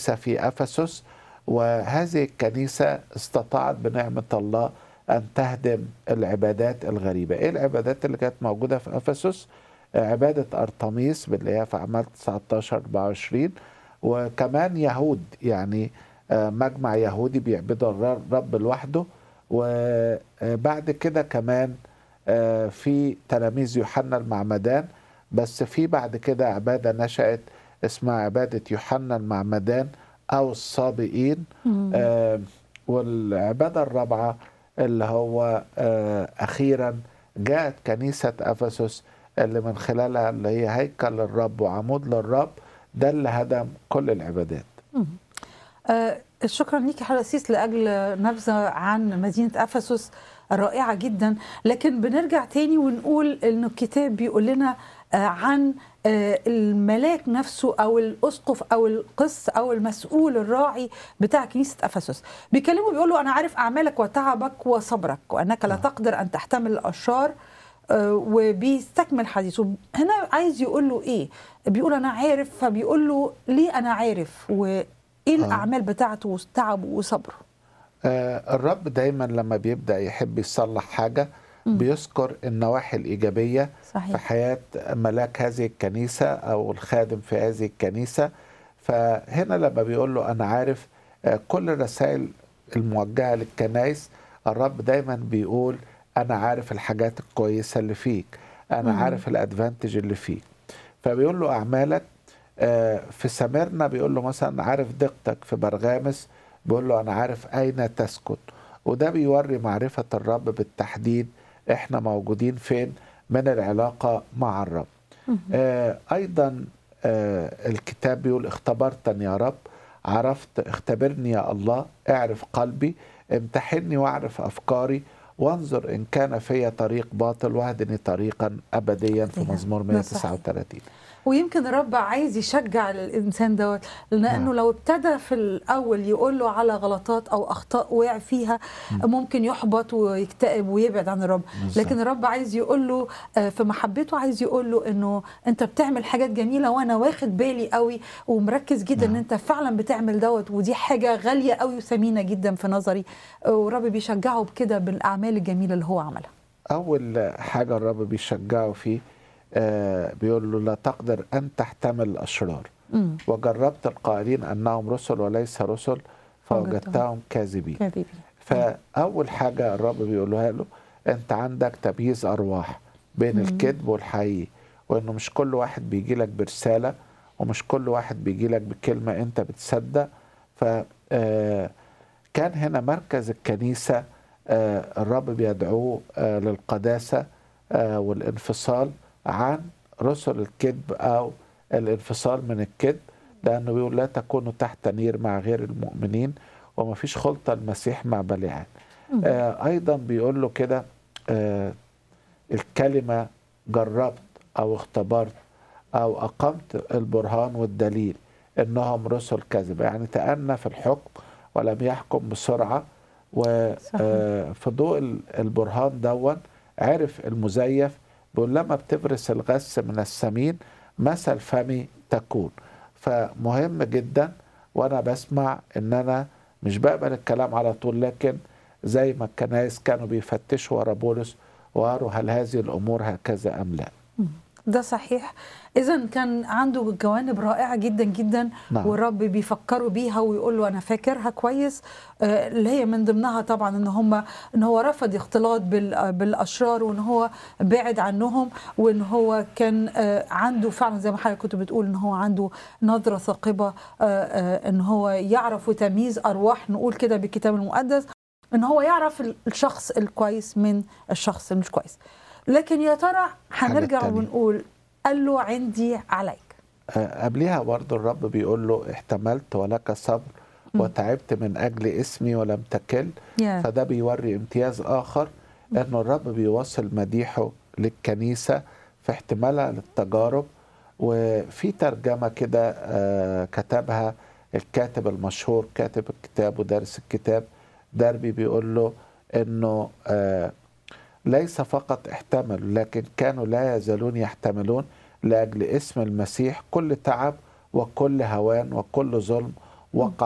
كنيسة في أفسس وهذه الكنيسة استطاعت بنعمة الله أن تهدم العبادات الغريبة إيه العبادات اللي كانت موجودة في أفسس عبادة أرطميس اللي هي في أعمال 19 24 وكمان يهود يعني مجمع يهودي بيعبدوا الرب لوحده وبعد كده كمان في تلاميذ يوحنا المعمدان بس في بعد كده عبادة نشأت اسمها عبادة يوحنا المعمدان أو الصابئين آه والعبادة الرابعة اللي هو آه أخيرا جاءت كنيسة أفسس اللي من خلالها اللي هي هيكل للرب وعمود للرب ده اللي هدم كل العبادات آه شكرا ليك يا حراسيس لأجل نبذة عن مدينة أفسس رائعة جدا لكن بنرجع تاني ونقول أن الكتاب بيقول لنا عن الملاك نفسه او الاسقف او القس او المسؤول الراعي بتاع كنيسه افسس بيكلمه بيقول له انا عارف اعمالك وتعبك وصبرك وانك لا تقدر ان تحتمل الاشرار وبيستكمل حديثه هنا عايز يقول له ايه بيقول انا عارف فبيقول له ليه انا عارف وايه الاعمال بتاعته وتعبه وصبره آه الرب دايما لما بيبدا يحب يصلح حاجه بيذكر النواحي الإيجابية صحيح. في حياة ملاك هذه الكنيسة أو الخادم في هذه الكنيسة فهنا لما بيقول له أنا عارف كل الرسائل الموجهة للكنائس الرب دايما بيقول أنا عارف الحاجات الكويسة اللي فيك أنا مم. عارف الأدفانتج اللي فيك فبيقول له أعمالك في سميرنا بيقول له مثلا عارف دقتك في برغامس بيقول له أنا عارف أين تسكن وده بيوري معرفة الرب بالتحديد احنا موجودين فين من العلاقة مع الرب آه ايضا آه الكتاب بيقول اختبرتني يا رب عرفت اختبرني يا الله اعرف قلبي امتحني واعرف افكاري وانظر ان كان في طريق باطل واهدني طريقا ابديا في مزمور 139 ويمكن الرب عايز يشجع الانسان دوت لانه نعم. لو ابتدى في الاول يقول له على غلطات او اخطاء وقع فيها م. ممكن يحبط ويكتئب ويبعد عن الرب بالزبط. لكن الرب عايز يقول له في محبته عايز يقول له انه انت بتعمل حاجات جميله وانا واخد بالي قوي ومركز جدا نعم. ان انت فعلا بتعمل دوت ودي حاجه غاليه قوي وثمينه جدا في نظري والرب بيشجعه بكده بالاعمال الجميله اللي هو عملها اول حاجه الرب بيشجعه فيه آه بيقول له لا تقدر أن تحتمل الأشرار مم. وجربت القائلين أنهم رسل وليس رسل فوجدتهم كاذبين فأول حاجة الرب بيقولها له أنت عندك تمييز أرواح بين مم. الكذب والحقيقي وأنه مش كل واحد بيجي لك برسالة ومش كل واحد بيجي لك بكلمة أنت بتصدق ف آه كان هنا مركز الكنيسة آه الرب بيدعوه آه للقداسة آه والانفصال عن رسل الكذب او الانفصال من الكذب لانه بيقول لا تكونوا تحت نير مع غير المؤمنين وما فيش خلطه المسيح مع بليعان آه ايضا بيقول له كده آه الكلمه جربت او اختبرت او اقمت البرهان والدليل انهم رسل كذب يعني تأنى في الحكم ولم يحكم بسرعه وفي ضوء البرهان دون عرف المزيف بيقول لما بتبرس الغث من السمين مثل فمي تكون فمهم جدا وانا بسمع ان انا مش بقبل الكلام على طول لكن زي ما الكنائس كانوا بيفتشوا ورا بولس وقالوا هل هذه الامور هكذا ام لا ده صحيح اذا كان عنده جوانب رائعه جدا جدا نعم. والرب بيفكروا بيها ويقول له انا فاكرها كويس آه اللي هي من ضمنها طبعا ان هم ان هو رفض اختلاط بالاشرار وان هو بعد عنهم وان هو كان آه عنده فعلا زي ما حضرتك كنت بتقول ان هو عنده نظره ثاقبه آه ان هو يعرف تمييز ارواح نقول كده بالكتاب المقدس ان هو يعرف الشخص الكويس من الشخص المش كويس لكن يا ترى هنرجع ونقول قال له عندي عليك أه قبلها برضه الرب بيقول له احتملت ولك صبر م. وتعبت من اجل اسمي ولم تكل yeah. فده بيوري امتياز اخر انه الرب بيوصل مديحه للكنيسه في احتمالها للتجارب وفي ترجمه كده آه كتبها الكاتب المشهور كاتب الكتاب ودارس الكتاب دربي بيقول له انه آه ليس فقط احتملوا لكن كانوا لا يزالون يحتملون لاجل اسم المسيح كل تعب وكل هوان وكل ظلم وقع